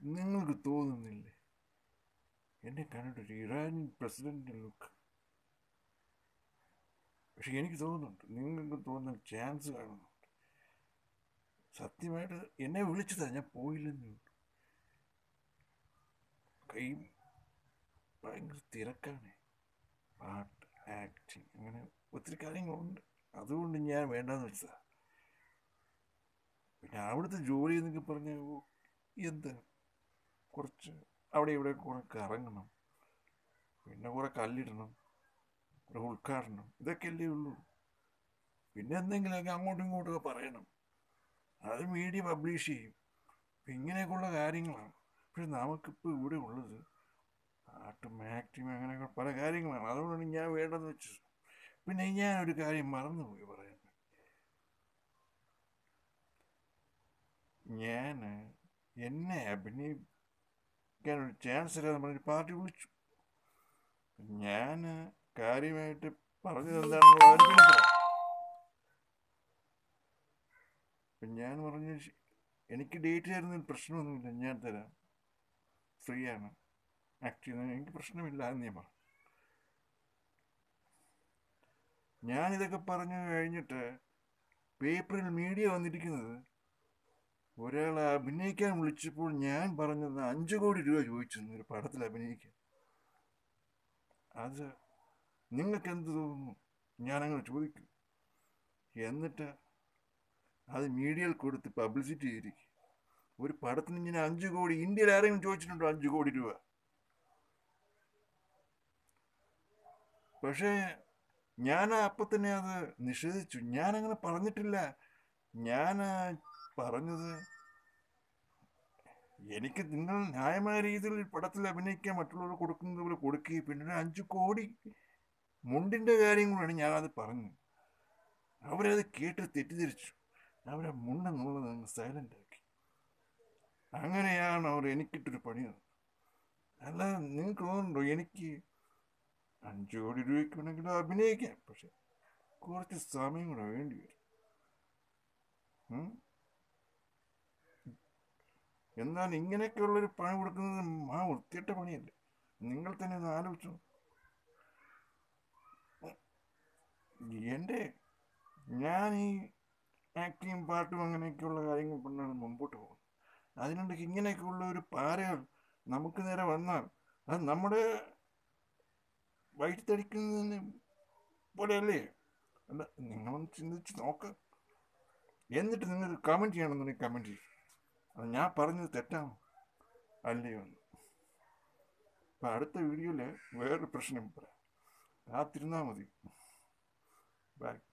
നിങ്ങൾക്ക് തോന്നുന്നില്ലേ എന്നെ കണ്ടിട്ടൊരു ഇറാനിയൻ പ്രസിഡന്റ് ലുക്ക് പക്ഷെ എനിക്ക് തോന്നുന്നുണ്ട് നിങ്ങൾക്ക് തോന്നുന്ന ചാൻസ് കാണുന്നുണ്ട് സത്യമായിട്ട് എന്നെ വിളിച്ചതാ ഞാൻ പോയില്ലെന്നേ ഉള്ളൂ കൈ ഭയങ്കര തിരക്കാണ് പാട്ട് ആക്ടിങ് അങ്ങനെ ഒത്തിരി കാര്യങ്ങളുണ്ട് അതുകൊണ്ട് ഞാൻ വേണ്ടെന്ന് വെച്ചതാ പിന്നെ അവിടുത്തെ ജോലി എന്നൊക്കെ പറഞ്ഞാൽ ഓ, എന്താ കുറച്ച് അവിടെ ഇവിടെ കുറെ കറങ്ങണം പിന്നെ കുറെ കല്ലിടണം ഒരു ഉദ്ഘാടനം ഇതൊക്കെയല്ലേ ഉള്ളൂ പിന്നെ എന്തെങ്കിലുമൊക്കെ അങ്ങോട്ടും ഇങ്ങോട്ടും ഒക്കെ പറയണം അത് മീഡിയ പബ്ലിഷ് ചെയ്യും അപ്പം ഇങ്ങനെയൊക്കെയുള്ള കാര്യങ്ങളാണ് പക്ഷെ നമുക്കിപ്പോൾ ഇവിടെ ഉള്ളത് ആട്ടും ആക്ടിങ് അങ്ങനെയൊക്കെ പല കാര്യങ്ങളാണ് അതുകൊണ്ടാണ് ഞാൻ വേണ്ടെന്ന് വെച്ചത് പിന്നെ ഞാൻ ഒരു കാര്യം മറന്നുപോയി പറയാൻ ഞാൻ എന്നെ അഭിനയിക്കാൻ ഒരു ചാൻസ് ഇല്ലാതെ പറഞ്ഞൊരു പാർട്ടി വിളിച്ചു ഞാൻ കാര്യമായിട്ട് പറഞ്ഞത് എന്താണെന്നുള്ള കാര്യം പിന്നെ പറയാം. അപ്പം ഞാൻ പറഞ്ഞു "ശ- എനിക്ക് ഡേറ്റ് തരുന്നതിൽ പ്രശ്നമൊന്നുമില്ല ഞാൻ തരാം ഫ്രീ ആണ് ആക്ട് ചെയ്യുന്നതിന് എനിക്ക് പ്രശ്നമില്ല എന്ന് ഞാൻ പറഞ്ഞു ഞാനിതൊക്കെ പറഞ്ഞു കഴിഞ്ഞിട്ട് പേപ്പറിൽ മീഡിയ വന്നിരിക്കുന്നത് ഒരാളെ അഭിനയിക്കാൻ വിളിച്ചപ്പോൾ ഞാൻ പറഞ്ഞത് അഞ്ചു കോടി രൂപ ചോദിച്ചെന്ന് ഒരു പടത്തിൽ അഭിനയിക്കാൻ അത് നിങ്ങൾക്ക് എന്ത് തോന്നുന്നു ഞാനങ്ങനെ ചോദിക്കും എന്നിട്ട് അത് മീഡിയയിൽ കൊടുത്ത് പബ്ലിസിറ്റി ചെയ്തിരിക്കും ഒരു പടത്തിന് ഇങ്ങനെ അഞ്ചു കോടി ഇന്ത്യയിൽ ആരെങ്കിലും ചോദിച്ചിട്ടുണ്ടോ അഞ്ചു കോടി രൂപ പക്ഷേ ഞാൻ അപ്പം തന്നെ അത് നിഷേധിച്ചു ഞാൻ അങ്ങനെ പറഞ്ഞിട്ടില്ല ഞാൻ പറഞ്ഞത് എനിക്ക് നിങ്ങൾ ന്യായമായ രീതിയിൽ പടത്തിൽ അഭിനയിക്കാൻ മറ്റുള്ളവർ കൊടുക്കുന്നത് പോലെ കൊടുക്കുകയും പിന്നെ ഒരു അഞ്ചു കോടി മുണ്ടിൻ്റെ കാര്യം കൂടെയാണ് ഞാനത് പറഞ്ഞത് അവരത് കേട്ട് തെറ്റിദ്ധരിച്ചു അവരെ മുണ്ടെന്നുള്ളത് അങ്ങ് സൈലൻ്റ് ആക്കി അങ്ങനെയാണ് അവർ എനിക്കിട്ടൊരു പണി തന്നത് അല്ലാതെ നിങ്ങൾക്ക് തോന്നുന്നുണ്ടോ എനിക്ക് അഞ്ചു കോടി രൂപയ്ക്ക് വേണമെങ്കിലും അഭിനയിക്കാം പക്ഷെ കുറച്ച് സമയം കൂടെ വേണ്ടി വരും ഉം? എന്നാൽ ഇങ്ങനെയൊക്കെയുള്ളൊരു പണി കൊടുക്കുന്നത് ആ വൃത്തിയിട്ട പണിയല്ലേ നിങ്ങൾ തന്നെ ഒന്ന് ആലോചിച്ചു എൻ്റെ ഞാൻ ഈ ആക്ടിങ്ങും പാട്ടും അങ്ങനെയൊക്കെയുള്ള കാര്യങ്ങൾ കൊണ്ടാണ് മുമ്പോട്ട് പോകുന്നത് അതിനുണ്ടെങ്കിൽ ഇങ്ങനെയൊക്കെയുള്ള ഒരു പാരകൾ നമുക്ക് നേരെ വന്നാൽ അത് നമ്മുടെ വയറ്റടിക്കുന്നതിന് പോലെയല്ലേ അല്ല നിങ്ങളൊന്ന് ചിന്തിച്ച് നോക്ക് എന്നിട്ട് നിങ്ങൾ കമൻറ്റ് ചെയ്യണമെന്നുണ്ടെങ്കിൽ കമൻറ്റ് ചെയ്യും അത് ഞാൻ പറഞ്ഞത് തെറ്റാണോ അല്ലയോ എന്ന് അപ്പം അടുത്ത വീഡിയോയിൽ വേറൊരു പ്രശ്നം പറയാം കാത്തിരുന്നാൽ മതി ബൈ